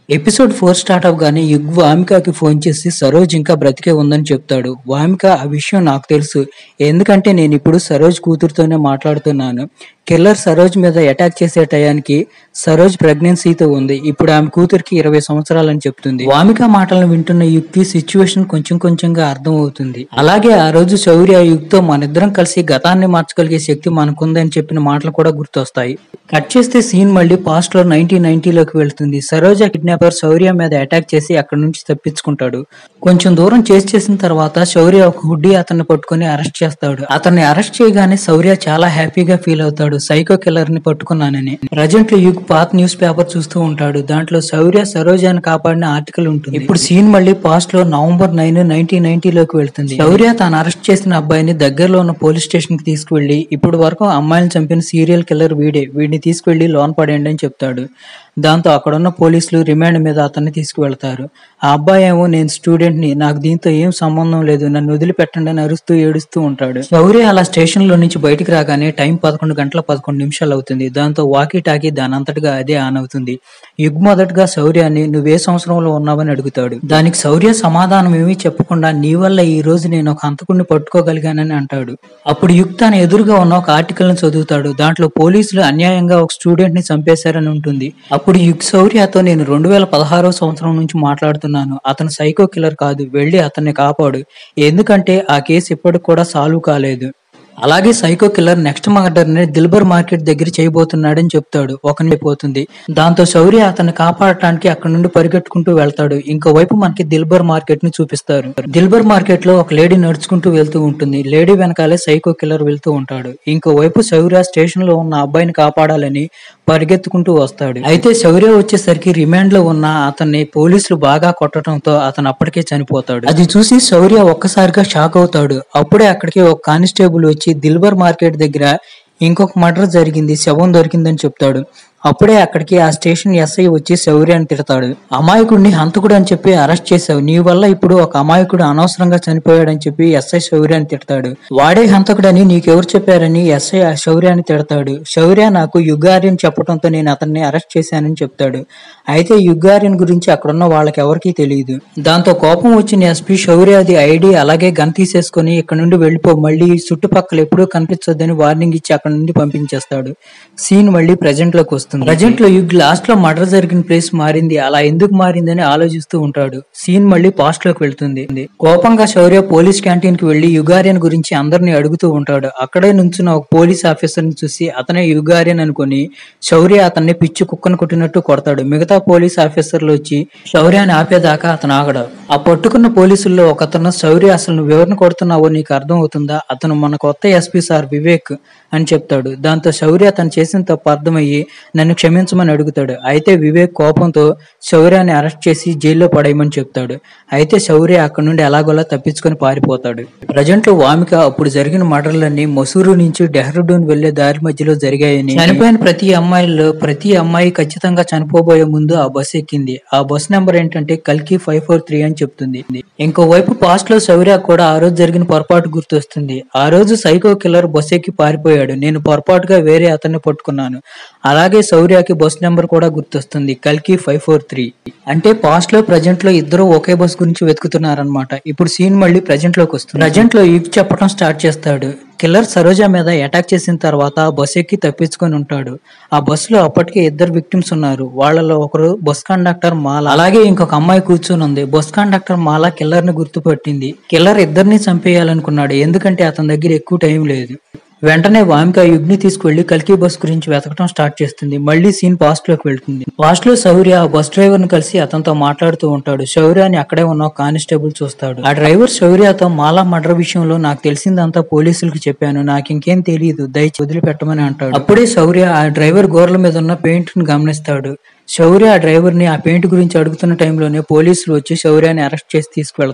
episode four start అవగానే యుగ్ వామికకి phone చేసి సరోజ్ ఇంకా బ్రతికే ఉందని చెప్తాడు వామిక ఆ విషయం నాకు తెలుసు ఎందుకంటే నేను ఇప్పుడు సరోజ్ కూతురుతోనే మాట్లాడుతున్నాను కిల్లర్ సరోజ్ మీద అటాక్ చేసే టయానికి సరోజ్ ప్రెగ్నెన్సీతో ఉంది ఇప్పుడు ఆమె కూతురికి ఇరవై సంవత్సరాలని చెప్తుంది వామిక మాటలను వింటున్న యుగ్ కి సిచ్యువేషన్ కొంచెం కొంచెంగా అర్థం అవుతుంది అలాగే ఆ రోజు శౌర్య యుగ్ తో మనిద్దరం కలిసి గతాన్ని మార్చగలిగే శక్తి మనకుందని చెప్పిన మాటలు కూడా గుర్తొస్తాయి కట్ చేస్తే సీన్ మళ్ళీ పాస్ట్ లో నైన్టీన్ నైన్టీలోకి వెళ్తుంది సరోజ కిడ్నాపర్ శౌర్య మీద అటాక్ చేసి అక్కడ నుంచి తప్పించుకుంటాడు కొంచెం దూరం చేసి చేసిన తర్వాత శౌర్య ఒక హుడ్డీ అతన్ని పట్టుకుని అరెస్ట్ చేస్తాడు అతన్ని అరెస్ట్ చేయగానే శౌర్య చాలా హ్యాపీగా ఫీల్ అవుతాడు సైకో కిల్లర్ ని పట్టుకున్నానని ప్రజెంట్ లో యుగ్ పాత న్యూస్ పేపర్ చూస్తూ ఉంటాడు దాంట్లో శౌర్య సరోజాని కాపాడిన ఆర్టికల్ ఉంటుంది ఇప్పుడు సీన్ మళ్ళీ పాస్ట్ లో నవంబర్ నైన్ నైన్టీన్ నైన్టీలోకి వెళ్తుంది శౌర్య తాను అరెస్ట్ చేసిన అబ్బాయిని దగ్గరలో ఉన్న పోలీస్ స్టేషన్ కి తీసుకువెళ్లి ఇప్పుడు వరకు అమ్మాయిని చంపిన సీరియల్ కిల్లర్ వీడే వీడిని తీసుకువెళ్లి లోన్ పడేయండి అని చెప్తాడు దాంతో అక్కడున్న పోలీసులు రిమాండ్ మీద అతన్ని తీసుకువెళ్తారు ఆ అబ్బాయి ఏమో నేను స్టూడెంట్ ని నాకు దీంతో ఏం సంబంధం లేదు నన్ను వదిలిపెట్టండి అని అరుస్తూ ఏడుస్తూ ఉంటాడు శౌర్య అలా స్టేషన్ లో నుంచి బయటికి రాగానే టైం పదకొండు గంటల పదకొండు నిమిషాలు అవుతుంది దాంతో వాకీ టాకీ దాని అంతటిగా అదే ఆన్ అవుతుంది యుగ్ మొదటగా శౌర్యాన్ని నువ్వే సంవత్సరంలో ఉన్నావని అడుగుతాడు దానికి శౌర్య సమాధానం ఏమీ చెప్పకుండా నీ వల్ల ఈ రోజు నేను ఒక హంతకుడిని పట్టుకోగలిగానని అంటాడు అప్పుడు యుగ్ తన ఎదురుగా ఉన్న ఒక ఆర్టికల్ ని చదువుతాడు దాంట్లో పోలీసులు అన్యాయంగా ఒక స్టూడెంట్ ని చంపేశారని ఉంటుంది అప్పుడు యుగ్ శౌర్యతో నేను రెండు వేల పదహారో సంవత్సరం నుంచి మాట్లాడుతున్నాను అతను సైకో కిల్లర్ కాదు వెళ్ళి అతన్ని కాపాడు ఎందుకంటే ఆ కేసు ఇప్పటికి కూడా సాల్వ్ కాలేదు అలాగే సైకో కిల్లర్ నెక్స్ట్ మర్డర్ ని దిల్బర్ మార్కెట్ దగ్గర చేయబోతున్నాడని చెప్తాడు ఒక పోతుంది దాంతో శౌర్య అతన్ని కాపాడటానికి అక్కడ నుండి పరిగెట్టుకుంటూ వెళ్తాడు ఇంకోవైపు మనకి దిల్బర్ మార్కెట్ ని చూపిస్తారు దిల్బర్ మార్కెట్ లో ఒక లేడీ నడుచుకుంటూ వెళ్తూ ఉంటుంది లేడీ వెనకాలే సైకో కిల్లర్ వెళ్తూ ఉంటాడు ఇంకోవైపు శౌర్య స్టేషన్ లో ఉన్న అబ్బాయిని కాపాడాలని పరిగెత్తుకుంటూ వస్తాడు అయితే శౌర్య వచ్చేసరికి రిమాండ్ లో ఉన్న అతన్ని పోలీసులు బాగా కొట్టడంతో అతను అప్పటికే చనిపోతాడు అది చూసి శౌర్య ఒక్కసారిగా షాక్ అవుతాడు అప్పుడే అక్కడికి ఒక కానిస్టేబుల్ వచ్చి దిల్బర్ మార్కెట్ దగ్గర ఇంకొక మర్డర్ జరిగింది శవం దొరికిందని చెప్తాడు అప్పుడే అక్కడికి ఆ స్టేషన్ ఎస్ఐ వచ్చి శౌర్యాన్ని తిడతాడు అమాయకుడిని హంతకుడు అని చెప్పి అరెస్ట్ చేశావు నీ వల్ల ఇప్పుడు ఒక అమాయకుడు అనవసరంగా చనిపోయాడని చెప్పి ఎస్ఐ శౌర్యాన్ని తిడతాడు వాడే హంతకుడని నీకెవరు చెప్పారని ఎస్ఐ ఆ శౌర్యాన్ని తిడతాడు శౌర్య నాకు యుగార్యన్ చెప్పడంతో నేను అతన్ని అరెస్ట్ చేశానని చెప్తాడు అయితే యుగార్యన్ గురించి అక్కడున్న వాళ్ళకి ఎవరికీ తెలియదు దాంతో కోపం వచ్చిన ఎస్పీ శౌర్య అది ఐడి అలాగే గన్ తీసేసుకుని ఇక్కడ నుండి వెళ్ళిపో మళ్ళీ చుట్టుపక్కల ఎప్పుడూ కనిపించొద్దని వార్నింగ్ ఇచ్చి అక్కడ నుండి పంపించేస్తాడు సీన్ మళ్ళీ ప్రజెంట్ లోకి వస్తుంది ప్రజెంట్ లో యుగ్ లాస్ట్ లో మర్డర్ జరిగిన ప్లేస్ మారింది అలా ఎందుకు మారిందని ఆలోచిస్తూ ఉంటాడు సీన్ మళ్ళీ పాస్ట్ లోకి వెళ్తుంది కోపంగా శౌర్య పోలీస్ క్యాంటీన్ కి వెళ్లి యుగారియన్ గురించి అందరిని అడుగుతూ ఉంటాడు అక్కడే నుంచున్న ఒక పోలీస్ ఆఫీసర్ ని చూసి అతనే యుగారియన్ అనుకుని శౌర్య అతన్ని పిచ్చి కుక్కను కొట్టినట్టు కొడతాడు మిగతా పోలీస్ ఆఫీసర్లు వచ్చి శౌర్యాన్ని ఆపేదాకా అతను ఆగడు ఆ పట్టుకున్న పోలీసుల్లో ఒకతను శౌర్య అసలు నువ్వు ఎవరిని కొడుతున్నావో నీకు అర్థం అవుతుందా అతను మన కొత్త ఎస్పీ సార్ వివేక్ అని చెప్తాడు దాంతో శౌర్య తను చేసిన తప్పు అర్థమయ్యి నన్ను క్షమించమని అడుగుతాడు అయితే వివేక్ కోపంతో శౌర్యాన్ని అరెస్ట్ చేసి జైల్లో పడేయమని చెప్తాడు అయితే శౌర్య అక్కడ నుండి ఎలాగోలా తప్పించుకొని పారిపోతాడు ప్రజెంట్ లో వామిక అప్పుడు జరిగిన మర్డర్లన్నీ మసూరు నుంచి డెహ్రాడూన్ వెళ్లే దారి మధ్యలో జరిగాయని చనిపోయిన ప్రతి అమ్మాయిల్లో ప్రతి అమ్మాయి ఖచ్చితంగా చనిపోబోయే ముందు ఆ బస్ ఎక్కింది ఆ బస్ నెంబర్ ఏంటంటే కల్కి ఫైవ్ ఫోర్ త్రీ అని చెప్తుంది ఇంకోవైపు పాస్ట్ లో శౌర్య కూడా ఆ రోజు జరిగిన పొరపాటు గుర్తొస్తుంది ఆ రోజు సైకో కిల్లర్ బస్ ఎక్కి పారిపోయాడు నేను పొరపాటుగా వేరే అతన్ని పట్టుకున్నాను అలాగే శౌర్యకి బస్ నెంబర్ కూడా గుర్తొస్తుంది కల్కి ఫైవ్ ఫోర్ త్రీ అంటే పాస్ట్ లో ప్రజెంట్ లో ఇద్దరు ఒకే బస్ గురించి వెతుకుతున్నారనమాట ఇప్పుడు సీన్ మళ్ళీ ప్రజెంట్ లోకి వస్తుంది ప్రజెంట్ లో యుగ్ చెప్పడం స్టార్ట్ చేస్తాడు కిల్లర్ సరోజ మీద అటాక్ చేసిన తర్వాత బస్ ఎక్కి తప్పించుకొని ఉంటాడు ఆ బస్సులో అప్పటికే ఇద్దరు విక్టిమ్స్ ఉన్నారు వాళ్ళలో ఒకరు బస్ కండక్టర్ మాల అలాగే ఇంకొక అమ్మాయి కూర్చొని ఉంది బస్ కండక్టర్ మాల కిల్లర్ ని గుర్తుపట్టింది కిల్లర్ ఇద్దరిని చంపేయాలనుకున్నాడు ఎందుకంటే అతని దగ్గర ఎక్కువ టైం లేదు వెంటనే వామిక యుగ్ని తీసుకువెళ్లి కల్కి బస్ గురించి వెతకడం స్టార్ట్ చేస్తుంది మళ్ళీ సీన్ పాస్ట్ లోకి వెళ్తుంది పాస్ట్ లో శౌర్య ఆ బస్ డ్రైవర్ ని కలిసి అతనితో మాట్లాడుతూ ఉంటాడు శౌర్యాని అక్కడే ఉన్న ఒక కానిస్టేబుల్ చూస్తాడు ఆ డ్రైవర్ శౌర్యతో మాలా మర్డర్ విషయంలో నాకు తెలిసిందంతా పోలీసులకు చెప్పాను నాకు ఇంకేం తెలియదు దయచి వదిలిపెట్టమని అంటాడు అప్పుడే శౌర్య ఆ డ్రైవర్ గోర్ల మీద ఉన్న పెయింట్ ని గమనిస్తాడు శౌర్య ఆ డ్రైవర్ ని ఆ పెయింట్ గురించి అడుగుతున్న టైంలోనే పోలీసులు వచ్చి శౌర్యాన్ని అరెస్ట్ చేసి తీసుకువెళ్తారు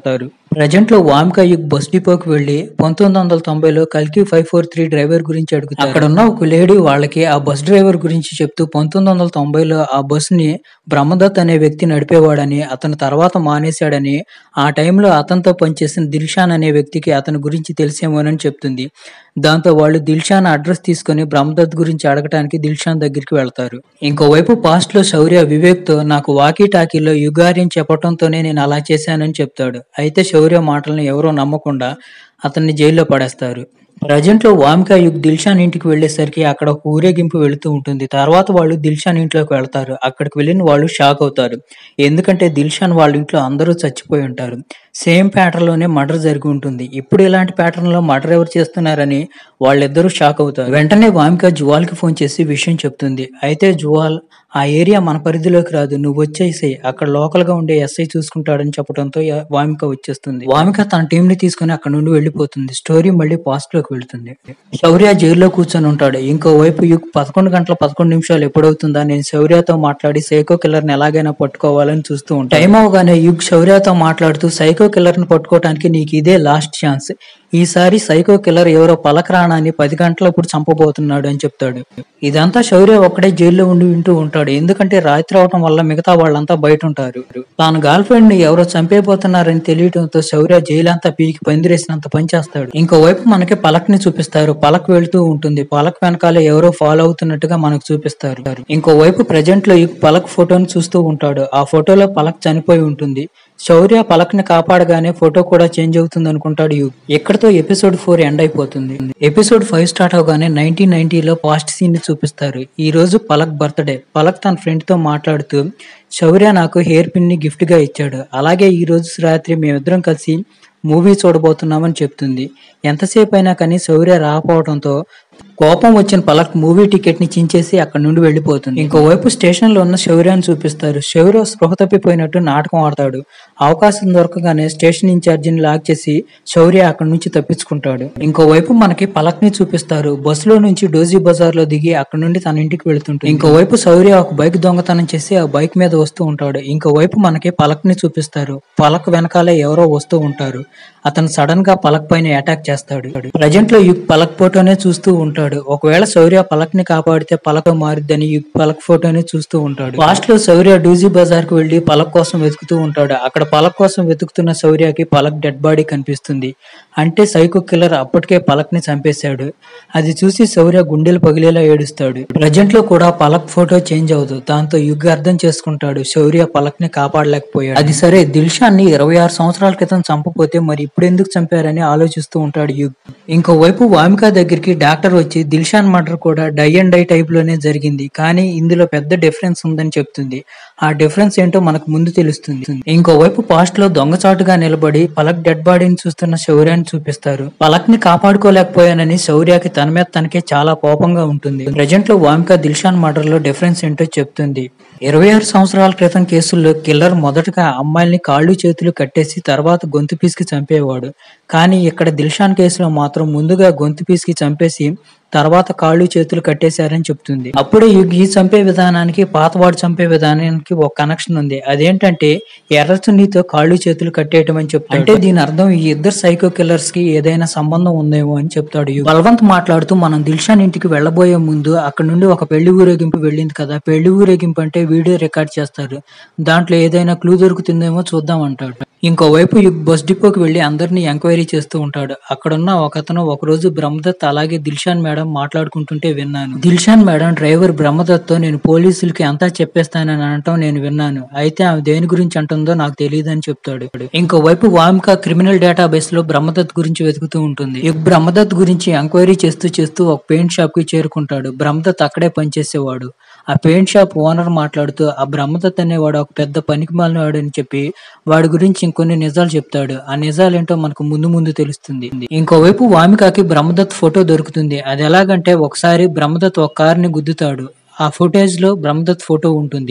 ప్రజెంట్ లో వామిక యుగ్ బస్ డిపోకి వెళ్లి పంతొమ్మిది వందల తొంభైలో కల్కి ఫైవ్ ఫోర్ త్రీ డ్రైవర్ గురించి అడుగుతారు అక్కడ ఉన్న ఒక లేడీ వాళ్ళకి ఆ బస్ డ్రైవర్ గురించి చెప్తూ పంతొమ్మిది వందల తొంభైలో ఆ బస్ ని బ్రహ్మదత్ అనే వ్యక్తి నడిపేవాడని అతను తర్వాత మానేశాడని ఆ టైంలో అతనితో పనిచేసిన దిల్షాన్ అనే వ్యక్తికి అతని గురించి తెలిసేమోనని చెప్తుంది దాంతో వాళ్ళు దిల్షాన్ అడ్రస్ తీసుకుని బ్రహ్మదత్ గురించి అడగటానికి దిల్షాన్ దగ్గరికి వెళ్తారు ఇంకోవైపు పాస్ట్ లో శౌర్య వివేక్ తో నాకు వాకీ టాకీలో యుగార్యం చెప్పడంతోనే నేను అలా చేశానని చెప్తాడు అయితే శౌర్య మాటలను ఎవరో నమ్మకుండా అతన్ని జైల్లో పడేస్తారు ప్రజెంట్ లో వామికా యుగ్ దిల్షాన్ ఇంటికి వెళ్లేసరికి అక్కడ ఒక ఊరేగింపు వెళుతూ ఉంటుంది తర్వాత వాళ్ళు దిల్షాన్ ఇంట్లోకి వెళ్తారు అక్కడికి వెళ్ళిన వాళ్ళు షాక్ అవుతారు ఎందుకంటే దిల్షాన్ వాళ్ళ ఇంట్లో అందరూ చచ్చిపోయి ఉంటారు సేమ్ ప్యాటర్న్ లోనే మర్డర్ జరిగి ఉంటుంది ఇప్పుడు ఇలాంటి ప్యాటర్న్ లో మర్డర్ ఎవరు చేస్తున్నారని వాళ్ళిద్దరూ షాక్ అవుతారు వెంటనే వామిక జువాల్ కి ఫోన్ చేసి విషయం చెప్తుంది అయితే జువాల్ ఆ ఏరియా మన పరిధిలోకి రాదు నువ్వు వచ్చేసి అక్కడ లోకల్ గా ఉండే ఎస్ఐ చూసుకుంటాడని చెప్పడంతో యా- వామిక వచ్చేస్తుంది వామిక తన టీం ని తీసుకుని అక్కడ నుండి వెళ్ళిపోతుంది స్టోరీ మళ్ళీ పాస్ట్ లోకి వెళ్తుంది శౌర్య జైల్లో కూర్చొని ఉంటాడు ఇంకో వైపు యుగ్ పదకొండు గంటల పదకొండు నిమిషాలు ఎప్పుడవుతుందా నేను శౌర్యతో మాట్లాడి సైకో కిల్లర్ ని ఎలాగైనా పట్టుకోవాలని చూస్తూ ఉంటాను టైం అవగానే యుగ్ శౌర్యతో మాట్లాడుతూ సైకో కిల్లర్ ని పట్టుకోవడానికి నీకు ఇదే లాస్ట్ ఛాన్స్ ఈసారి సైకో కిల్లర్ ఎవరో పలకరాణాన్ని పది గంటలప్పుడు చంపబోతున్నాడు అని చెప్తాడు ఇదంతా శౌర్య ఒక్కడే జైల్లో ఉండి వింటూ ఉంటాడు ఎందుకంటే రాత్రి అవటం వల్ల మిగతా వాళ్ళంతా బయట ఉంటారు తాను గర్ల్ ఫ్రెండ్ ని ఎవరో చంపేపోతున్నారని తెలియటంతో శౌర్య జైలంతా పీకి పందిరేసినంత పని చేస్తాడు ఇంకోవైపు మనకి పలక్ ని చూపిస్తారు పలక్ వెళ్తూ ఉంటుంది పలక్ వెనకాల ఎవరో ఫాలో అవుతున్నట్టుగా మనకు చూపిస్తారు ఇంకోవైపు ప్రజెంట్ లో ఈ పలక్ ఫోటోని చూస్తూ ఉంటాడు ఆ ఫోటోలో పలక్ చనిపోయి ఉంటుంది శౌర్య పలక్ ని కాపాడగానే ఫోటో కూడా చేంజ్ అవుతుంది అనుకుంటాడు యుగ్ ఇక్కడతో ఎపిసోడ్ ఫోర్ ఎండ్ అయిపోతుంది ఎపిసోడ్ ఫైవ్ స్టార్ట్ అవగానే నైన్టీన్ నైన్టీలో పాస్ట్ సీన్ ని చూపిస్తారు ఈ రోజు పలక్ బర్త్డే పలక్ తన ఫ్రెండ్ తో మాట్లాడుతూ శౌర్య నాకు హెయిర్ పిన్ ని గిఫ్ట్ గా ఇచ్చాడు అలాగే ఈ రోజు రాత్రి మేమిద్దరం కలిసి మూవీ చూడబోతున్నామని చెప్తుంది ఎంతసేపు అయినా కానీ శౌర్య రాకపోవడంతో కోపం వచ్చిన పలక్ మూవీ టికెట్ ని చించేసి అక్కడ నుండి వెళ్ళిపోతుంది ఇంకోవైపు స్టేషన్ లో ఉన్న శౌర్యాన్ని చూపిస్తారు శౌర్య స్పృహ తప్పిపోయినట్టు నాటకం ఆడతాడు అవకాశం దొరకగానే స్టేషన్ ఇన్ఛార్జిని లాక్ చేసి శౌర్య అక్కడి నుంచి తప్పించుకుంటాడు ఇంకోవైపు మనకి పలక్ ని చూపిస్తారు బస్సులో నుంచి డోజీ బజార్ లో దిగి అక్కడ నుండి తన ఇంటికి వెళ్తుంటాడు ఇంకోవైపు శౌర్య ఒక బైక్ దొంగతనం చేసి ఆ బైక్ మీద వస్తూ ఉంటాడు ఇంకోవైపు మనకి పలక్ ని చూపిస్తారు పలక్ వెనకాలే ఎవరో వస్తూ ఉంటారు అతను సడన్ గా పలక్ పైన అటాక్ చేస్తాడు ప్రజెంట్ లో యుగ్ పలక్ ఫోటోనే చూస్తూ ఉంటాడు ఒకవేళ శౌర్య పలక్ ని కాపాడితే పలక మారిద్దని యుగ్ పలక్ ఫోటోని చూస్తూ ఉంటాడు లాస్ట్ లో శౌర్య డూజీ బజార్ కు వెళ్లి పలక్ కోసం వెతుకుతూ ఉంటాడు అక్కడ పలక్ కోసం వెతుకుతున్న శౌర్యకి పలక్ డెడ్ బాడీ కనిపిస్తుంది అంటే సైకో కిల్లర్ అప్పటికే పలక్ ని చంపేశాడు అది చూసి శౌర్య గుండెలు పగిలేలా ఏడుస్తాడు ప్రజెంట్ లో కూడా పలక్ ఫోటో చేంజ్ అవుతుంది దాంతో యుగ్ అర్థం చేసుకుంటాడు శౌర్య పలక్ ని కాపాడలేకపోయాడు అది సరే దిల్షాన్ ని ఇరవై ఆరు సంవత్సరాల క్రితం చంపపోతే మరి ఇప్పుడు ఎందుకు చంపారని ఆలోచిస్తూ ఉంటాడు యుగ్ ఇంకోవైపు వామిక దగ్గరికి డాక్టర్ వచ్చి దిల్షాన్ మర్డర్ కూడా డై అండ్ డై టైప్ లోనే జరిగింది కానీ ఇందులో పెద్ద డిఫరెన్స్ ఉందని చెప్తుంది ఆ డిఫరెన్స్ ఏంటో మనకు ముందు తెలుస్తుంది ఇంకోవైపు పాస్ట్ లో దొంగచాటుగా నిలబడి పలక్ డెడ్ బాడీని చూస్తున్న శౌర్యాన్ని చూపిస్తారు పలక్ ని కాపాడుకోలేకపోయానని శౌర్యకి తన మీద తనకే చాలా కోపంగా ఉంటుంది ప్రజెంట్ లో వామిక దిల్షాన్ మర్డర్ లో డిఫరెన్స్ ఏంటో చెప్తుంది ఇరవై ఆరు సంవత్సరాల క్రితం కేసుల్లో కిల్లర్ మొదటగా అమ్మాయిల్ని కాళ్ళు చేతులు కట్టేసి తర్వాత గొంతు పీసికి చంపేవాడు కానీ ఇక్కడ దిల్షాన్ కేసులో మాత్రం ముందుగా గొంతు పీసికి చంపేసి తర్వాత కాళ్ళు చేతులు కట్టేశారని చెప్తుంది అప్పుడే యుగ్ ఈ చంపే విధానానికి పాతవాడు చంపే విధానానికి ఒక కనెక్షన్ ఉంది అదేంటంటే ఎర్రచున్నీతో కాళ్ళు చేతులు కట్టేయటం అని చెప్తాడు అంటే దీని అర్థం ఈ ఇద్దరు సైకో కిల్లర్స్ కి ఏదైనా సంబంధం ఉందేమో అని చెప్తాడు యుగ్ బలవంత్ మాట్లాడుతూ మనం దిల్షాన్ ఇంటికి వెళ్ళబోయే ముందు అక్కడ నుండి ఒక పెళ్లి ఊరేగింపు వెళ్ళింది కదా పెళ్లి ఊరేగింపు అంటే వీడియో రికార్డ్ చేస్తారు దాంట్లో ఏదైనా క్లూ దొరుకుతుందేమో చూద్దాం అంటాడు ఇంకోవైపు యుగ్ బస్ డిపోకి వెళ్లి అందరినీ ఎంక్వైరీ చేస్తూ ఉంటాడు అక్కడున్న ఒకతను ఒకరోజు బ్రహ్మదత్ అలాగే దిల్షాన్ మేడం మాట్లాడుకుంటుంటే విన్నాను దిల్షాన్ మేడం డ్రైవర్ బ్రహ్మదత్ తో నేను పోలీసులకి అంతా చెప్పేస్తానని అనటం నేను విన్నాను అయితే ఆమె దేని గురించి అంటుందో నాకు తెలియదు అని చెప్తాడు ఇంకోవైపు వామిక క్రిమినల్ డేటాబేస్ లో బ్రహ్మదత్ గురించి వెతుకుతూ ఉంటుంది యుగ్ బ్రహ్మదత్ గురించి ఎంక్వైరీ చేస్తూ చేస్తూ ఒక పెయింట్ షాప్ కి చేరుకుంటాడు బ్రహ్మదత్ అక్కడే పనిచేసేవాడు ఆ పెయింట్ షాప్ ఓనర్ మాట్లాడుతూ ఆ బ్రహ్మదత్ అనేవాడు ఒక పెద్ద పనికి వాడు అని చెప్పి వాడి గురించి ఇంకొన్ని నిజాలు చెప్తాడు ఆ నిజాలేంటో మనకు ముందు ముందు తెలుస్తుంది ఇంకోవైపు వామికకి బ్రహ్మదత్ ఫోటో దొరుకుతుంది అది ఎలాగంటే ఒకసారి బ్రహ్మదత్ ఒక కారుని గుద్దుతాడు ఆ ఫుటేజ్ లో బ్రహ్మదత్ ఫోటో ఉంటుంది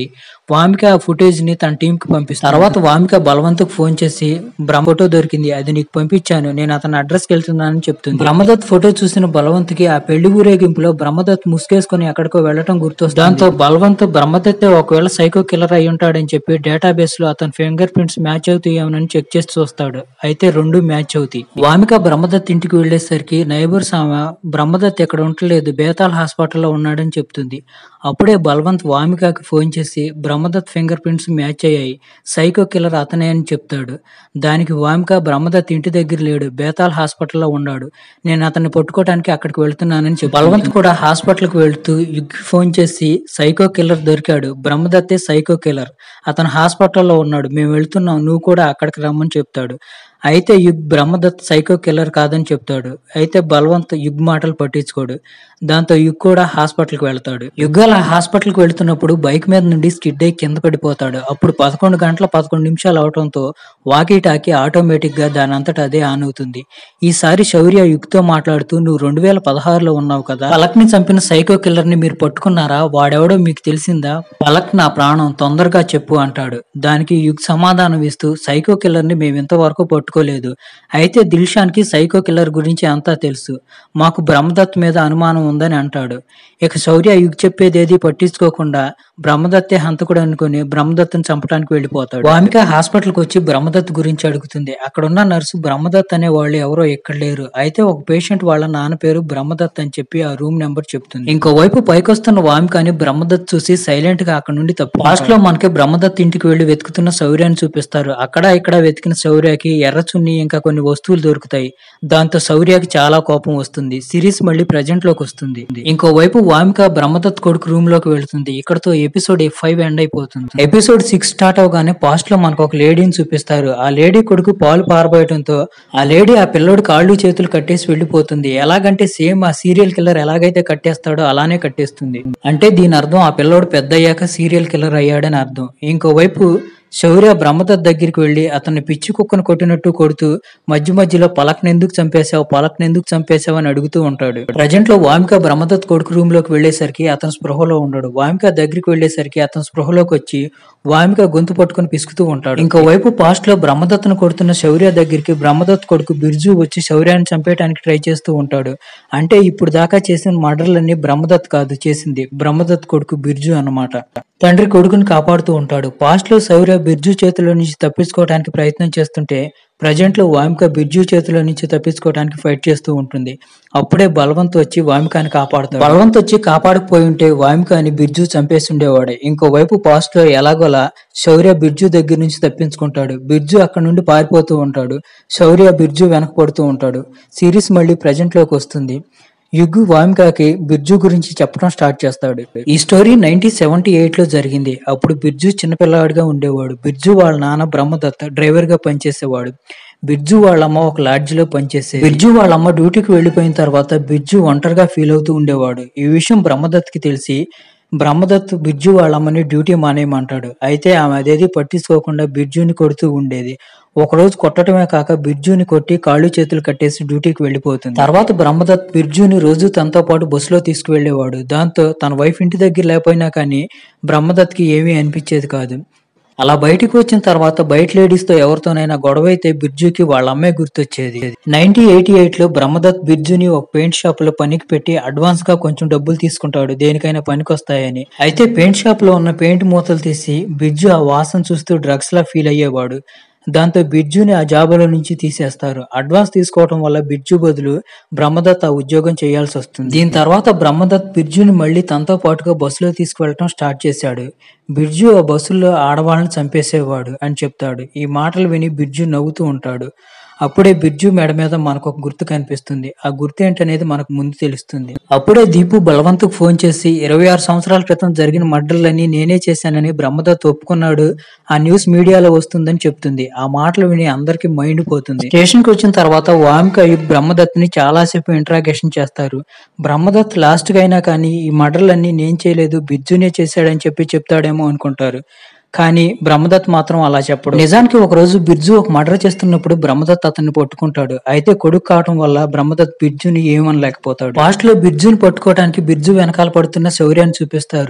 వామిక ఆ ఫుటేజ్ ని తన టీం కి పంపిస్తుంది తర్వాత వామిక బలవంతకు ఫోన్ చేసి బ్రహ్మ ఫోటో దొరికింది అది నీకు పంపించాను నేను అతని అడ్రస్ కి వెళ్తున్నానని చెప్తుంది బ్రహ్మదత్ ఫోటో చూసిన బలవంత్కి ఆ పెళ్లి ఊరేగింపులో బ్రహ్మదత్ ముసుగేసుకుని ఎక్కడికో వెళ్ళటం గుర్తొస్తుంది దాంతో బలవంత్ బ్రహ్మదత్తే ఒకవేళ సైకో కిల్లర్ అయి ఉంటాడని చెప్పి డేటాబేస్ లో అతని ఫింగర్ ప్రింట్స్ మ్యాచ్ అవుతాయేమోనని చెక్ చేసి చూస్తాడు అయితే రెండు మ్యాచ్ అవుతాయి వామిక బ్రహ్మదత్ ఇంటికి వెళ్లేసరికి నైబర్స్ ఆమె బ్రహ్మదత్ ఇక్కడ ఉండలేదు బేతాల్ హాస్పిటల్లో ఉన్నాడని చెప్తుంది అప్పుడే బల్వంత్ వామికకి ఫోన్ చేసి బ్రహ్మదత్ ఫింగర్ ప్రింట్స్ మ్యాచ్ అయ్యాయి సైకో కిల్లర్ అతనే అని చెప్తాడు దానికి వామిక బ్రహ్మదత్ ఇంటి దగ్గర లేడు బేతాల్ హాస్పిటల్లో ఉన్నాడు నేను అతన్ని పట్టుకోవడానికి అక్కడికి వెళ్తున్నానని చెప్పి బలవంత్ కూడా హాస్పిటల్కి వెళ్తూ యుగ్కి ఫోన్ చేసి సైకో కిల్లర్ దొరికాడు బ్రహ్మదత్తే సైకో కిల్లర్ అతను హాస్పిటల్లో ఉన్నాడు మేము వెళ్తున్నాం నువ్వు కూడా అక్కడికి రమ్మని చెప్తాడు అయితే యుగ్ బ్రహ్మదత్ సైకో కిల్లర్ కాదని చెప్తాడు అయితే బలవంత్ యుగ్ మాటలు పట్టించుకోడు దాంతో యుగ్ కూడా హాస్పిటల్కి వెళ్తాడు యుగ్ అలా హాస్పిటల్కి వెళ్తున్నప్పుడు బైక్ మీద నుండి స్కిడ్ అయి కింద పడిపోతాడు అప్పుడు పదకొండు గంటల పదకొండు నిమిషాలు అవడంతో వాకీ టాకీ ఆటోమేటిక్ గా దాని అంతటా అదే ఆన్ అవుతుంది ఈసారి శౌర్య యుగ్తో మాట్లాడుతూ నువ్వు రెండు వేల పదహారులో ఉన్నావు కదా పలక్ ని చంపిన సైకో కిల్లర్ ని మీరు పట్టుకున్నారా వాడెవడో మీకు తెలిసిందా పలక్ నా ప్రాణం తొందరగా చెప్పు అంటాడు దానికి యుగ్ సమాధానం ఇస్తూ సైకో కిల్లర్ ని మేము ఇంతవరకు పట్టుకోలేదు అయితే దిల్షాన్ కి సైకో కిల్లర్ గురించి అంతా తెలుసు మాకు బ్రహ్మదత్ మీద అనుమానం ఉందని అంటాడు ఇక శౌర్య యుగ్ చెప్పేది ఏది పట్టించుకోకుండా బ్రహ్మదత్తే హంతకుడు అనుకుని బ్రహ్మదత్తుని చంపడానికి వెళ్ళిపోతాడు వామిక హాస్పిటల్ కి వచ్చి బ్రహ్మదత్ గురించి అడుగుతుంది అక్కడున్న నర్సు బ్రహ్మదత్ అనే వాళ్ళు ఎవరో ఎక్కడ లేరు అయితే ఒక పేషెంట్ వాళ్ళ నాన్న పేరు బ్రహ్మదత్ అని చెప్పి ఆ రూమ్ నెంబర్ చెప్తుంది ఇంకోవైపు పైకొస్తున్న వామికని బ్రహ్మదత్ చూసి సైలెంట్ గా అక్కడ నుండి తప్పు లాస్ట్ లో మనకి బ్రహ్మదత్ ఇంటికి వెళ్లి వెతుకుతున్న శౌర్యాన్ని చూపిస్తారు అక్కడ ఇక్కడ వెతికిన శౌర్యకి ఎర్ర చున్ని ఇంకా కొన్ని వస్తువులు దొరుకుతాయి దాంతో శౌర్యకి చాలా కోపం వస్తుంది సిరీస్ మళ్ళీ ప్రజెంట్ లోకి వస్తుంది ఇంకోవైపు వామిక బ్రహ్మదత్ కొడుకు రూమ్ లోకి వెళ్తుంది ఇక్కడతో ఎపిసోడ్ ఫైవ్ ఎండ్ అయిపోతుంది ఎపిసోడ్ సిక్స్ స్టార్ట్ అవగానే పాస్ట్ లో మనకు ఒక లేడీని చూపిస్తారు ఆ లేడీ కొడుకు పాలు పారబోయటంతో ఆ లేడీ ఆ పిల్లోడి కాళ్ళు చేతులు కట్టేసి వెళ్ళిపోతుంది ఎలాగంటే సేమ్ ఆ సీరియల్ కిల్లర్ ఎలాగైతే కట్టేస్తాడో అలానే కట్టేస్తుంది అంటే దీని అర్థం ఆ పిల్లోడు పెద్ద అయ్యాక సీరియల్ కిల్లర్ అయ్యాడని అర్థం ఇంకోవైపు శౌర్య బ్రహ్మదత్ దగ్గరికి వెళ్లి అతన్ని పిచ్చి కుక్కను కొట్టినట్టు కొడుతూ మధ్య మధ్యలో పలక్ని ఎందుకు చంపేశావు పలక్ని ఎందుకు చంపేశావు అని అడుగుతూ ఉంటాడు ప్రజెంట్ లో వామిక బ్రహ్మదత్ కొడుకు రూమ్ లోకి వెళ్లేసరికి అతను స్పృహలో ఉండడు వామిక దగ్గరికి వెళ్లేసరికి అతను స్పృహలోకి వచ్చి వామిక గొంతు పట్టుకుని పిసుకుతూ ఉంటాడు ఇంకోవైపు పాస్ట్ లో బ్రహ్మదత్తును కొడుతున్న శౌర్య దగ్గరికి బ్రహ్మదత్ కొడుకు బిర్జు వచ్చి శౌర్యాన్ని చంపేయడానికి ట్రై చేస్తూ ఉంటాడు అంటే ఇప్పుడు దాకా చేసిన మర్డర్లన్నీ బ్రహ్మదత్ కాదు చేసింది బ్రహ్మదత్ కొడుకు బిర్జు అన్నమాట తండ్రి కొడుకుని కాపాడుతూ ఉంటాడు పాస్ట్ లో శౌర్య బిర్జు చేతిలో నుంచి తప్పించుకోవడానికి ప్రయత్నం చేస్తుంటే ప్రజెంట్ లో వామిక బిర్జు చేతిలో నుంచి తప్పించుకోవడానికి ఫైట్ చేస్తూ ఉంటుంది అప్పుడే బలవంత్ వచ్చి వామికాని కాపాడుతాడు బలవంత్ వచ్చి కాపాడకపోయి ఉంటే వామికాని బిర్జు చంపేసి ఉండేవాడు ఇంకోవైపు పాస్ట్ లో ఎలాగోలా శౌర్య బిర్జు దగ్గర నుంచి తప్పించుకుంటాడు బిర్జు అక్కడ నుండి పారిపోతూ ఉంటాడు శౌర్య బిర్జు వెనక పడుతూ ఉంటాడు సిరీస్ మళ్ళీ ప్రజెంట్ లోకి వస్తుంది యుగ్ వామికాకి బిర్జు గురించి చెప్పడం స్టార్ట్ చేస్తాడు ఈ స్టోరీ నైన్టీన్ సెవెంటీ ఎయిట్ లో జరిగింది అప్పుడు బిర్జు చిన్నపిల్లవాడిగా ఉండేవాడు బిర్జు వాళ్ళ నాన్న బ్రహ్మదత్త డ్రైవర్ గా పనిచేసేవాడు బిర్జు వాళ్ళమ్మ ఒక లాడ్జ్ లో పనిచేసేది బిర్జు వాళ్ళమ్మ డ్యూటీకి వెళ్లిపోయిన తర్వాత బిర్జు ఒంటరిగా ఫీల్ అవుతూ ఉండేవాడు ఈ విషయం బ్రహ్మదత్ కి తెలిసి బ్రహ్మదత్ బిర్జు వాళ్ళమ్మని డ్యూటీ మానేయమంటాడు అయితే ఆమె అదేది పట్టించుకోకుండా బిర్జుని కొడుతూ ఉండేది ఒకరోజు కొట్టడమే కాక బిర్జుని కొట్టి కాళ్ళు చేతులు కట్టేసి డ్యూటీకి వెళ్లిపోతుంది తర్వాత బ్రహ్మదత్ బిర్జుని రోజు తనతో పాటు బస్సులో తీసుకువెళ్లేవాడు దాంతో తన వైఫ్ ఇంటి దగ్గర లేకపోయినా కానీ బ్రహ్మదత్ కి ఏమీ అనిపించేది కాదు అలా బయటికి వచ్చిన తర్వాత బయట లేడీస్ తో ఎవరితోనైనా గొడవ అయితే బిర్జుకి వాళ్ళ అమ్మాయి గుర్తొచ్చేది నైన్టీన్ ఎయిటీ ఎయిట్ లో బ్రహ్మదత్ బిర్జుని ఒక పెయింట్ షాప్ లో పనికి పెట్టి అడ్వాన్స్ గా కొంచెం డబ్బులు తీసుకుంటాడు దేనికైనా పనికొస్తాయని అయితే పెయింట్ షాప్ లో ఉన్న పెయింట్ మూతలు తీసి బిర్జు ఆ వాసన చూస్తూ డ్రగ్స్ లా ఫీల్ అయ్యేవాడు దాంతో బిర్జుని ఆ జాబులో నుంచి తీసేస్తారు అడ్వాన్స్ తీసుకోవడం వల్ల బిర్జు బదులు బ్రహ్మదత్ ఆ ఉద్యోగం చేయాల్సి వస్తుంది దీని తర్వాత బ్రహ్మదత్ బిర్జుని మళ్ళీ తనతో పాటుగా బస్సులో తీసుకువెళ్ళటం స్టార్ట్ చేశాడు బిర్జు ఆ బస్సులో ఆడవాళ్ళని చంపేసేవాడు అని చెప్తాడు ఈ మాటలు విని బిర్జు నవ్వుతూ ఉంటాడు అప్పుడే బిర్జు మెడ మీద మనకు ఒక గుర్తు కనిపిస్తుంది ఆ గుర్తు ఏంటనేది మనకు ముందు తెలుస్తుంది అప్పుడే దీపు బలవంతుకు ఫోన్ చేసి ఇరవై ఆరు సంవత్సరాల క్రితం జరిగిన మర్డర్లన్నీ నేనే చేశానని బ్రహ్మదత్ ఒప్పుకున్నాడు ఆ న్యూస్ మీడియాలో వస్తుందని చెప్తుంది ఆ మాటలు విని అందరికి మైండ్ పోతుంది స్టేషన్ కి వచ్చిన తర్వాత వామిక యుగ్ బ్రహ్మదత్ ని చాలాసేపు ఇంట్రాగేషన్ చేస్తారు బ్రహ్మదత్ లాస్ట్ గా అయినా కానీ ఈ మర్డర్లన్నీ నేను చేయలేదు బిర్జునే చేశాడని చెప్పి చెప్తాడేమో అనుకుంటారు కానీ బ్రహ్మదత్ మాత్రం అలా చెప్పడు నిజానికి ఒక రోజు బిర్జు ఒక మర్డర్ చేస్తున్నప్పుడు బ్రహ్మదత్ అతన్ని పట్టుకుంటాడు అయితే కొడుకు కావటం వల్ల బ్రహ్మదత్ బిర్జుని ఏమనలేకపోతాడు లాస్ట్ లో బిర్జుని పట్టుకోవడానికి బిర్జు వెనకాల పడుతున్న శౌర్యాన్ని చూపిస్తారు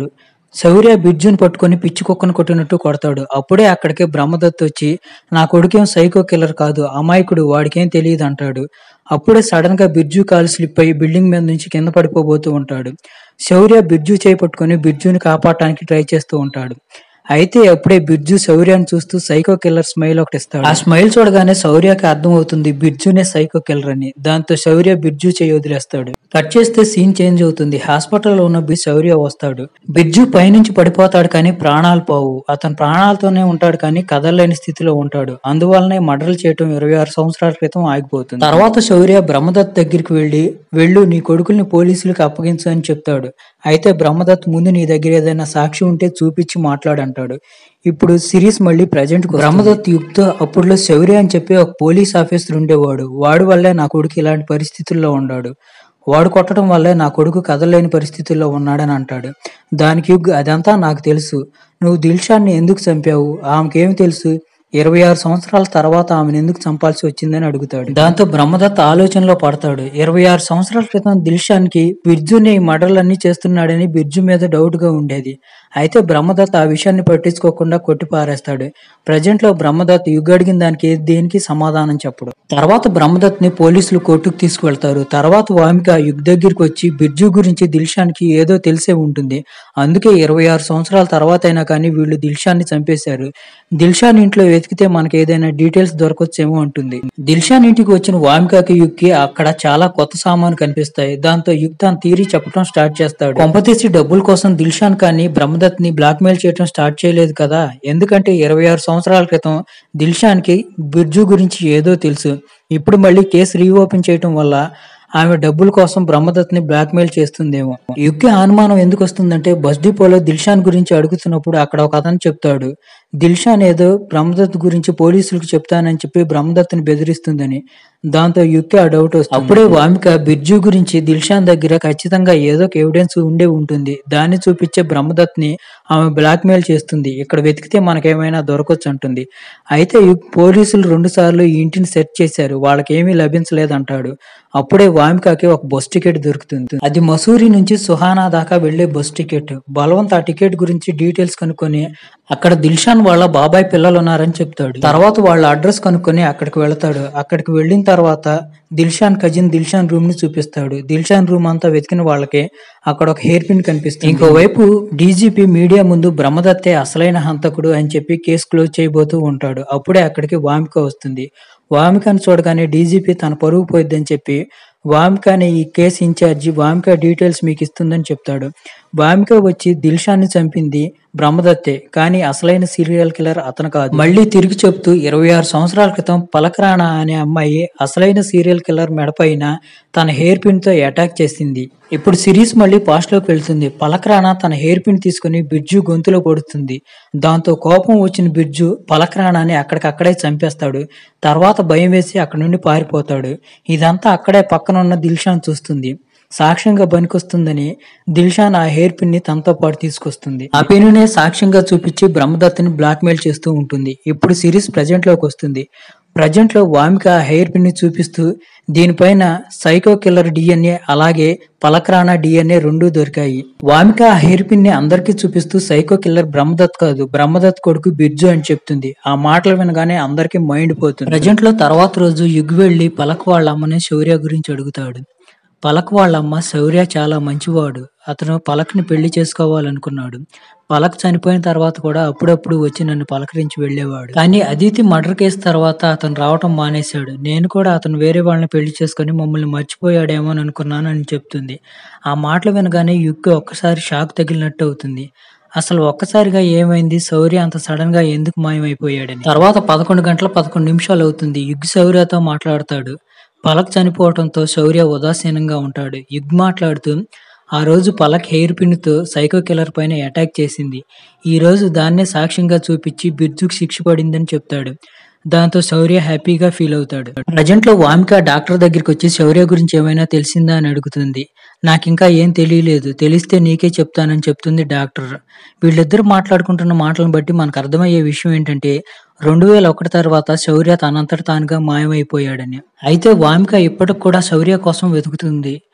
శౌర్య బిర్జుని పట్టుకొని పిచ్చి కుక్కను కొట్టినట్టు కొడతాడు అప్పుడే అక్కడికి బ్రహ్మదత్ వచ్చి నా కొడుకేం సైకో కిల్లర్ కాదు అమాయకుడు వాడికేం తెలియదు అంటాడు అప్పుడే సడన్ గా బిర్జు కాలు స్లిప్ అయ్యి బిల్డింగ్ మీద నుంచి కింద పడిపోబోతూ ఉంటాడు శౌర్య బిర్జు చేయి పట్టుకొని బిర్జుని కాపాడటానికి ట్రై చేస్తూ ఉంటాడు అయితే అప్పుడే బిర్జు శౌర్యాన్ని చూస్తూ సైకో కిల్లర్ స్మైల్ ఒకటి ఇస్తాడు ఆ స్మైల్ చూడగానే శౌర్యకి అర్థం అవుతుంది బిర్జునే సైకో కిల్లర్ అని దాంతో శౌర్య బిర్జు చేయి వదిలేస్తాడు కట్ చేస్తే సీన్ చేంజ్ అవుతుంది హాస్పిటల్లో ఉన్న బి శౌర్య వస్తాడు బిర్జు పైనుంచి పడిపోతాడు కానీ ప్రాణాలు పోవు అతను ప్రాణాలతోనే ఉంటాడు కానీ కదలలేని స్థితిలో ఉంటాడు అందువల్లనే మర్డర్లు చేయటం ఇరవై ఆరు సంవత్సరాల క్రితం ఆగిపోతుంది తర్వాత శౌర్య బ్రహ్మదత్ దగ్గరికి వెళ్లి వెళ్ళు నీ కొడుకుల్ని పోలీసులకు అప్పగించు అని చెప్తాడు అయితే బ్రహ్మదత్ ముందు నీ దగ్గర ఏదైనా సాక్షి ఉంటే చూపించి మాట్లాడంటాడు ఇప్పుడు సిరీస్ మళ్ళీ ప్రజెంట్ బ్రహ్మదత్ యుక్తో అప్పుడులో శౌర్య అని చెప్పి ఒక పోలీస్ ఆఫీసర్ ఉండేవాడు వాడి వల్లే నా కొడుకు ఇలాంటి పరిస్థితుల్లో ఉన్నాడు వాడు కొట్టడం వల్లే నా కొడుకు కదలలేని పరిస్థితుల్లో ఉన్నాడని అంటాడు దానికి యుగ్ అదంతా నాకు తెలుసు నువ్వు దిల్షాన్ని ఎందుకు చంపావు ఆమెకేమి తెలుసు ఇరవై ఆరు సంవత్సరాల తర్వాత ఆమెను ఎందుకు చంపాల్సి వచ్చిందని అడుగుతాడు దాంతో బ్రహ్మదత్ ఆలోచనలో పడతాడు ఇరవై ఆరు సంవత్సరాల క్రితం దిల్షాన్కి బిర్జుని ఈ మర్డర్లన్నీ చేస్తున్నాడని బిర్జు మీద డౌట్ గా ఉండేది అయితే బ్రహ్మదత్ ఆ విషయాన్ని పట్టించుకోకుండా కొట్టి పారేస్తాడు ప్రజెంట్ లో బ్రహ్మదత్ యుగ్ అడిగిన దానికి దేనికి సమాధానం చెప్పడు తర్వాత బ్రహ్మదత్ ని పోలీసులు కోర్టుకు తీసుకువెళ్తారు తర్వాత వామిక యుగ్ దగ్గరికి వచ్చి బిర్జు గురించి దిల్షాన్కి ఏదో తెలిసే ఉంటుంది అందుకే ఇరవై ఆరు సంవత్సరాల తర్వాత అయినా కానీ వీళ్ళు దిల్షాన్ని చంపేశారు దిల్షాన్ ఇంట్లో వెతికితే మనకి ఏదైనా డీటెయిల్స్ దొరకొచ్చేమో అంటుంది దిల్షాన్ ఇంటికి వచ్చిన వామికకి యుక్కి అక్కడ చాలా కొత్త సామాను కనిపిస్తాయి దాంతో యుక్ తన థీరీ చెప్పడం స్టార్ట్ చేస్తాడు కొంపతీసి డబ్బుల కోసం దిల్షాన్ కానీ బ్రహ్మదత్ ని బ్లాక్ మెయిల్ చేయడం స్టార్ట్ చేయలేదు కదా ఎందుకంటే ఇరవై ఆరు సంవత్సరాల క్రితం దిల్షాన్ కి బిర్జు గురించి ఏదో తెలుసు ఇప్పుడు మళ్ళీ కేసు రీఓపెన్ చేయటం వల్ల ఆమె డబ్బుల కోసం బ్రహ్మదత్ ని బ్లాక్ మెయిల్ చేస్తుందేమో యుక్కి అనుమానం ఎందుకు వస్తుందంటే బస్ డిపోలో దిల్షాన్ గురించి అడుగుతున్నప్పుడు అక్కడ ఒక అతను చెప్తాడు దిల్షాన్ ఏదో బ్రహ్మదత్ గురించి పోలీసులకు చెప్తానని చెప్పి బ్రహ్మదత్తుని బెదిరిస్తుందని దాంతో యుక్కి ఆ డౌట్ వస్తుంది అప్పుడే వామిక బిర్జు గురించి దిల్షాన్ దగ్గర ఖచ్చితంగా ఏదో ఒక ఎవిడెన్స్ ఉండే ఉంటుంది దాన్ని చూపించే బ్రహ్మదత్ ని ఆమె బ్లాక్ మెయిల్ చేస్తుంది ఇక్కడ వెతికితే మనకేమైనా దొరకొచ్చు అంటుంది అయితే యుక్ పోలీసులు రెండు సార్లు ఈ ఇంటిని సెర్చ్ చేశారు వాళ్ళకేమీ లభించలేదంటాడు అప్పుడే వామికకి ఒక బస్ టికెట్ దొరుకుతుంది అది మసూరి నుంచి సుహానా దాకా వెళ్లే బస్ టికెట్ బలవంత్ ఆ టికెట్ గురించి డీటెయిల్స్ కనుక్కొని అక్కడ దిల్షాన్ వాళ్ళ బాబాయ్ పిల్లలు ఉన్నారని చెప్తాడు తర్వాత వాళ్ళ అడ్రస్ కనుక్కొని అక్కడికి వెళ్తాడు అక్కడికి వెళ్ళిన తర్వాత దిల్షాన్ కజిన్ దిల్షాన్ రూమ్ ని చూపిస్తాడు దిల్షాన్ రూమ్ అంతా వెతికిన వాళ్ళకి అక్కడ ఒక హెయిర్ పిన్ కనిపిస్తుంది ఇంకోవైపు డీజీపీ మీడియా ముందు బ్రహ్మదత్తే అసలైన హంతకుడు అని చెప్పి కేసు క్లోజ్ చేయబోతూ ఉంటాడు అప్పుడే అక్కడికి వామిక వస్తుంది వామికను చూడగానే డీజీపీ తన పరువు పోయిద్దని చెప్పి వామిక అనే ఈ కేసు ఇన్ఛార్జి వామిక డీటెయిల్స్ మీకు ఇస్తుందని చెప్తాడు వామిక వచ్చి దిల్షాన్ని చంపింది బ్రహ్మదత్తే కానీ అసలైన సీరియల్ కిల్లర్ అతను కాదు మళ్ళీ తిరిగి చెప్తూ ఇరవై ఆరు సంవత్సరాల క్రితం పలకరాణ అనే అమ్మాయి అసలైన సీరియల్ కిల్లర్ మెడపైన తన హెయిర్ పిన్ తో అటాక్ చేసింది ఇప్పుడు సిరీస్ మళ్ళీ పాస్ట్ లోకి వెళ్తుంది పలకరాణ తన హెయిర్ పిన్ తీసుకుని బిర్జు గొంతులో పొడుతుంది దాంతో కోపం వచ్చిన బిర్జు పలకరాణాన్ని అక్కడికక్కడే చంపేస్తాడు తర్వాత భయం వేసి అక్కడి నుండి పారిపోతాడు ఇదంతా అక్కడే పక్కన ఉన్న దిల్షాన్ చూస్తుంది సాక్ష్యంగా పనికొస్తుందని దిల్షాన్ ఆ హెయిర్ పిన్ ని తనతో పాటు తీసుకొస్తుంది ఆ పిన్నునే సాక్ష్యంగా చూపించి బ్రహ్మదత్తుని బ్లాక్ మెయిల్ చేస్తూ ఉంటుంది ఇప్పుడు సిరీస్ ప్రజెంట్ లోకి వస్తుంది ప్రజెంట్ లో వామిక ఆ హెయిర్ పిన్ ని చూపిస్తూ దీనిపైన సైకో కిల్లర్ డిఎన్ఏ అలాగే పలకరానా డిఎన్ఏ రెండు దొరికాయి వామిక ఆ హెయిర్ పిన్ ని అందరికీ చూపిస్తూ సైకో కిల్లర్ బ్రహ్మదత్ కాదు బ్రహ్మదత్ కొడుకు బిర్జు అని చెప్తుంది ఆ మాటలు వినగానే అందరికీ మైండ్ పోతుంది ప్రజెంట్ లో తర్వాత రోజు యుగ్ వెళ్లి పలక్ వాళ్ళ అమ్మని శౌర్య గురించి అడుగుతాడు పలక్ వాళ్ళమ్మ శౌర్య చాలా మంచివాడు అతను పలక్ని పెళ్లి చేసుకోవాలనుకున్నాడు పలక్ చనిపోయిన తర్వాత కూడా అప్పుడప్పుడు వచ్చి నన్ను పలకరించి వెళ్ళేవాడు కానీ అదితి మర్డర్ కేసు తర్వాత అతను రావటం మానేశాడు నేను కూడా అతను వేరే వాళ్ళని పెళ్లి చేసుకుని మమ్మల్ని మర్చిపోయాడేమో అని అనుకున్నాను అని చెప్తుంది ఆ మాటలు వినగానే యుక్కి ఒక్కసారి షాక్ తగిలినట్టు అవుతుంది అసలు ఒక్కసారిగా ఏమైంది శౌర్య అంత సడన్ గా ఎందుకు మాయమైపోయాడని తర్వాత పదకొండు గంటల పదకొండు నిమిషాలు అవుతుంది యుగ్ శౌర్యతో మాట్లాడతాడు పలక్ చనిపోవడంతో శౌర్య ఉదాసీనంగా ఉంటాడు యుగ్ మాట్లాడుతూ ఆ రోజు పలక్ హెయిర్ పిన్తో సైకో కిల్లర్ పైన అటాక్ చేసింది ఈ రోజు దాన్నే సాక్ష్యంగా చూపించి బిర్జుకు శిక్ష పడిందని చెప్తాడు దాంతో శౌర్య హ్యాపీగా ఫీల్ అవుతాడు ప్రజెంట్ లో వామిక డాక్టర్ దగ్గరికి వచ్చి శౌర్య గురించి ఏమైనా తెలిసిందా అని అడుగుతుంది నాకింకా ఏం తెలియలేదు తెలిస్తే నీకే చెప్తానని చెప్తుంది డాక్టర్ వీళ్ళిద్దరు మాట్లాడుకుంటున్న మాటలను బట్టి మనకు అర్థమయ్యే విషయం ఏంటంటే రెండు వేల ఒకటి తర్వాత శౌర్య తనంతట తానుగా మాయమైపోయాడని అయితే వామిక ఇప్పటికి కూడా శౌర్య కోసం వెతుకుతుంది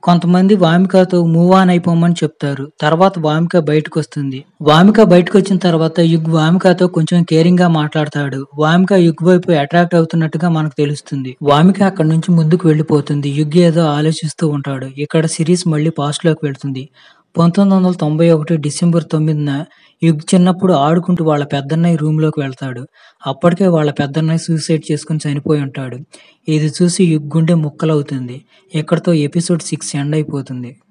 కొంతమంది వామికతో మూవ్ ఆన్ అయిపోమని చెప్తారు తర్వాత వామిక బయటకు వస్తుంది వామిక బయటకు వచ్చిన తర్వాత యుగ్ వామికతో కొంచెం కేరింగ్ గా మాట్లాడతాడు వామిక యుగ్ వైపు అట్రాక్ట్ అవుతున్నట్టుగా మనకు తెలుస్తుంది వామిక అక్కడ నుంచి ముందుకు వెళ్ళిపోతుంది యుగ్ ఏదో ఆలోచిస్తూ ఉంటాడు ఇక్కడ సిరీస్ మళ్ళీ పాస్ట్ లోకి వెళ్తుంది పంతొమ్మిది వందల తొంభై ఒకటి డిసెంబర్ తొమ్మిదిన యుగ్ చిన్నప్పుడు ఆడుకుంటూ వాళ్ళ పెద్దన్నయ్య రూమ్ లోకి వెళ్తాడు అప్పటికే వాళ్ళ పెద్దన్నయ్య సూసైడ్ చేసుకుని చనిపోయి ఉంటాడు ఇది చూసి యుగ్ గుండె ముక్కలవుతుంది ఇక్కడతో ఎపిసోడ్ సిక్స్ ఎండ్ అయిపోతుంది